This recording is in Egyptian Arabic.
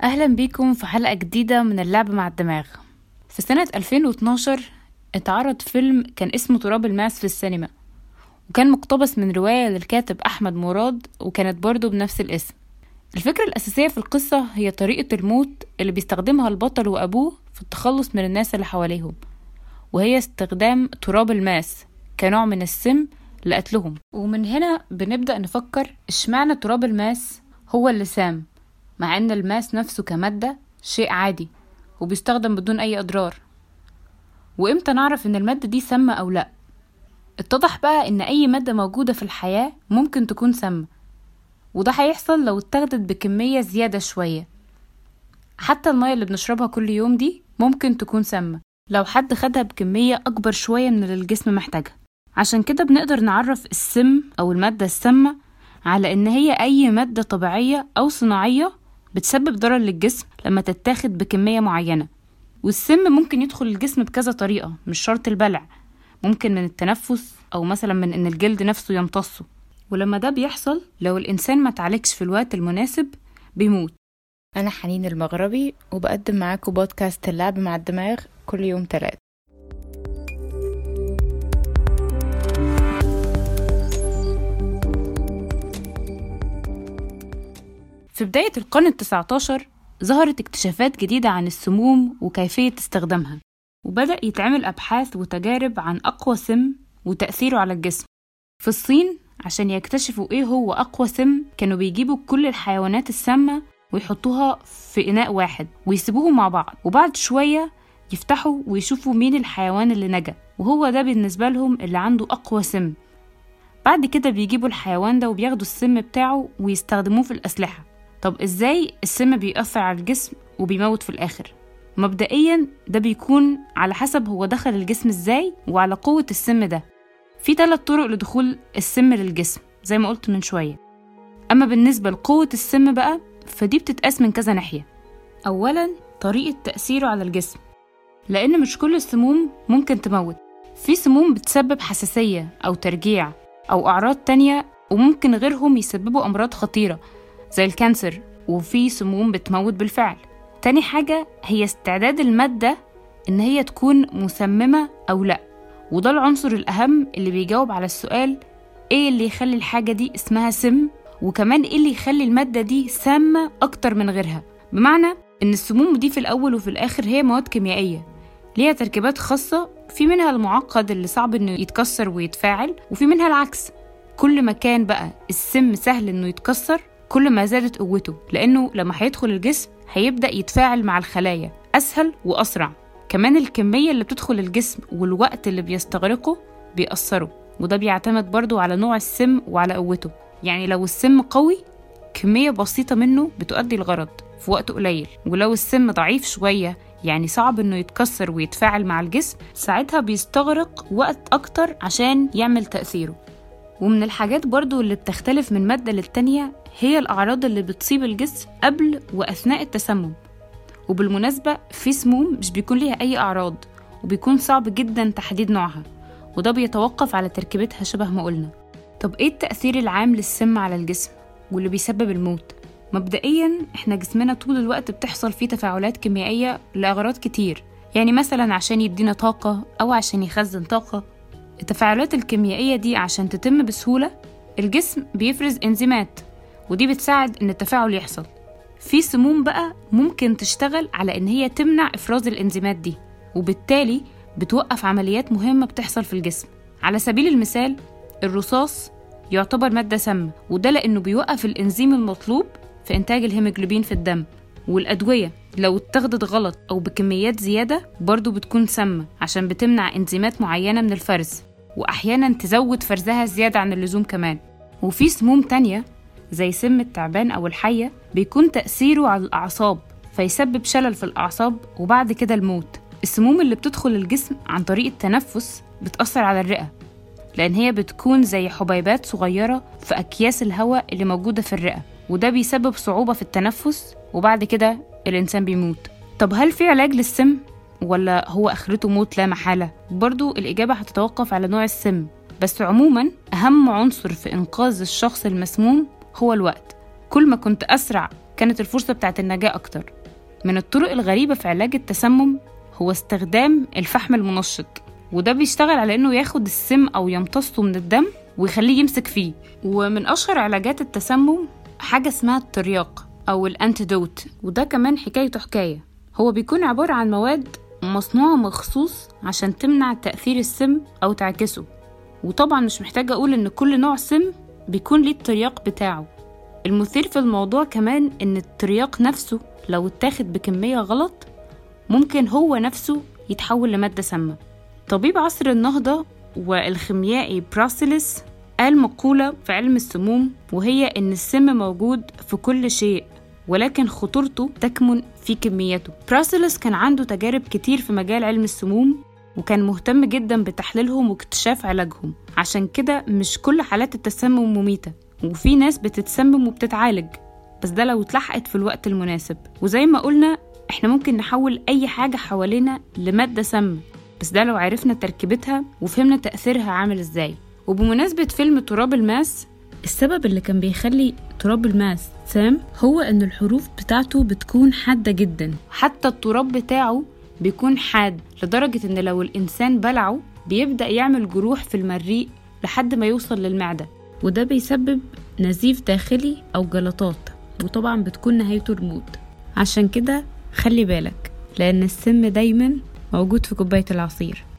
أهلا بيكم في حلقة جديدة من اللعب مع الدماغ في سنة 2012 اتعرض فيلم كان اسمه تراب الماس في السينما وكان مقتبس من رواية للكاتب أحمد مراد وكانت برضه بنفس الاسم الفكرة الأساسية في القصة هي طريقة الموت اللي بيستخدمها البطل وأبوه في التخلص من الناس اللي حواليهم وهي استخدام تراب الماس كنوع من السم لقتلهم ومن هنا بنبدأ نفكر اشمعنى تراب الماس هو اللي سام مع ان الماس نفسه كمادة شيء عادي وبيستخدم بدون اي اضرار وامتى نعرف ان المادة دي سامة او لا اتضح بقى ان اي مادة موجودة في الحياة ممكن تكون سامة وده هيحصل لو اتاخدت بكمية زيادة شوية حتى المية اللي بنشربها كل يوم دي ممكن تكون سامة لو حد خدها بكمية أكبر شوية من اللي الجسم محتاجها عشان كده بنقدر نعرف السم أو المادة السامة على إن هي أي مادة طبيعية أو صناعية بتسبب ضرر للجسم لما تتاخد بكمية معينة والسم ممكن يدخل الجسم بكذا طريقة مش شرط البلع ممكن من التنفس أو مثلا من إن الجلد نفسه يمتصه ولما ده بيحصل لو الإنسان ما تعالجش في الوقت المناسب بيموت أنا حنين المغربي وبقدم معاكم بودكاست اللعب مع الدماغ كل يوم تلات في بداية القرن التسعة عشر ظهرت اكتشافات جديدة عن السموم وكيفية استخدامها وبدأ يتعمل أبحاث وتجارب عن أقوى سم وتأثيره على الجسم في الصين عشان يكتشفوا إيه هو أقوى سم كانوا بيجيبوا كل الحيوانات السامة ويحطوها في إناء واحد ويسيبوهم مع بعض وبعد شوية يفتحوا ويشوفوا مين الحيوان اللي نجا وهو ده بالنسبة لهم اللي عنده أقوى سم بعد كده بيجيبوا الحيوان ده وبياخدوا السم بتاعه ويستخدموه في الأسلحة طب إزاي السم بيأثر على الجسم وبيموت في الآخر؟ مبدئيا ده بيكون على حسب هو دخل الجسم إزاي وعلى قوة السم ده في ثلاث طرق لدخول السم للجسم زي ما قلت من شوية أما بالنسبة لقوة السم بقى فدي بتتقاس من كذا ناحية أولا طريقة تأثيره على الجسم لأن مش كل السموم ممكن تموت في سموم بتسبب حساسية أو ترجيع أو أعراض تانية وممكن غيرهم يسببوا أمراض خطيرة زي الكانسر وفي سموم بتموت بالفعل تاني حاجة هي استعداد المادة إن هي تكون مسممة أو لأ وده العنصر الأهم اللي بيجاوب على السؤال إيه اللي يخلي الحاجة دي اسمها سم وكمان إيه اللي يخلي المادة دي سامة أكتر من غيرها بمعنى إن السموم دي في الأول وفي الآخر هي مواد كيميائية ليها تركيبات خاصة في منها المعقد اللي صعب إنه يتكسر ويتفاعل وفي منها العكس كل ما كان بقى السم سهل إنه يتكسر كل ما زادت قوته لأنه لما هيدخل الجسم هيبدأ يتفاعل مع الخلايا أسهل وأسرع كمان الكمية اللي بتدخل الجسم والوقت اللي بيستغرقه بيأثروا وده بيعتمد برضو على نوع السم وعلى قوته يعني لو السم قوي كمية بسيطة منه بتؤدي الغرض في وقت قليل ولو السم ضعيف شوية يعني صعب انه يتكسر ويتفاعل مع الجسم ساعتها بيستغرق وقت اكتر عشان يعمل تأثيره ومن الحاجات برضو اللي بتختلف من مادة للتانية هي الأعراض اللي بتصيب الجسم قبل وأثناء التسمم وبالمناسبة في سموم مش بيكون ليها أي أعراض وبيكون صعب جدا تحديد نوعها وده بيتوقف على تركيبتها شبه ما قلنا طب ايه التأثير العام للسم على الجسم واللي بيسبب الموت؟ مبدئيا احنا جسمنا طول الوقت بتحصل فيه تفاعلات كيميائية لأغراض كتير يعني مثلا عشان يدينا طاقة أو عشان يخزن طاقة التفاعلات الكيميائية دي عشان تتم بسهولة الجسم بيفرز إنزيمات ودي بتساعد إن التفاعل يحصل في سموم بقى ممكن تشتغل على إن هي تمنع إفراز الإنزيمات دي وبالتالي بتوقف عمليات مهمة بتحصل في الجسم على سبيل المثال الرصاص يعتبر مادة سامة وده لأنه بيوقف الإنزيم المطلوب في إنتاج الهيموجلوبين في الدم والأدوية لو اتخذت غلط أو بكميات زيادة برضو بتكون سامة عشان بتمنع إنزيمات معينة من الفرز وأحيانا تزود فرزها زيادة عن اللزوم كمان وفي سموم تانية زي سم التعبان أو الحية بيكون تأثيره على الأعصاب فيسبب شلل في الأعصاب وبعد كده الموت السموم اللي بتدخل الجسم عن طريق التنفس بتأثر على الرئة لأن هي بتكون زي حبيبات صغيرة في أكياس الهواء اللي موجودة في الرئة وده بيسبب صعوبة في التنفس وبعد كده الإنسان بيموت طب هل في علاج للسم؟ ولا هو آخرته موت لا محالة؟ برضو الإجابة هتتوقف على نوع السم بس عموما أهم عنصر في إنقاذ الشخص المسموم هو الوقت كل ما كنت أسرع كانت الفرصة بتاعت النجاة أكتر من الطرق الغريبة في علاج التسمم هو استخدام الفحم المنشط وده بيشتغل على انه ياخد السم او يمتصه من الدم ويخليه يمسك فيه ومن اشهر علاجات التسمم حاجة اسمها الترياق او الانتيدوت وده كمان حكايته حكاية هو بيكون عبارة عن مواد مصنوعة مخصوص عشان تمنع تأثير السم أو تعكسه وطبعا مش محتاجة أقول إن كل نوع سم بيكون ليه الترياق بتاعه المثير في الموضوع كمان إن الترياق نفسه لو اتاخد بكمية غلط ممكن هو نفسه يتحول لمادة سامة طبيب عصر النهضة والخيميائي براسيلس قال مقولة في علم السموم وهي إن السم موجود في كل شيء ولكن خطورته تكمن في كميته براسيلس كان عنده تجارب كتير في مجال علم السموم وكان مهتم جدا بتحليلهم واكتشاف علاجهم عشان كده مش كل حالات التسمم مميتة وفي ناس بتتسمم وبتتعالج بس ده لو اتلحقت في الوقت المناسب وزي ما قلنا احنا ممكن نحول اي حاجة حوالينا لمادة سامة بس ده لو عرفنا تركيبتها وفهمنا تأثيرها عامل ازاي وبمناسبة فيلم تراب الماس السبب اللي كان بيخلي تراب الماس سام هو ان الحروف بتاعته بتكون حادة جدا حتى التراب بتاعه بيكون حاد لدرجة ان لو الانسان بلعه بيبدأ يعمل جروح في المريء لحد ما يوصل للمعدة وده بيسبب نزيف داخلي او جلطات وطبعا بتكون نهايته الموت عشان كده خلي بالك لان السم دايما موجود في كوباية العصير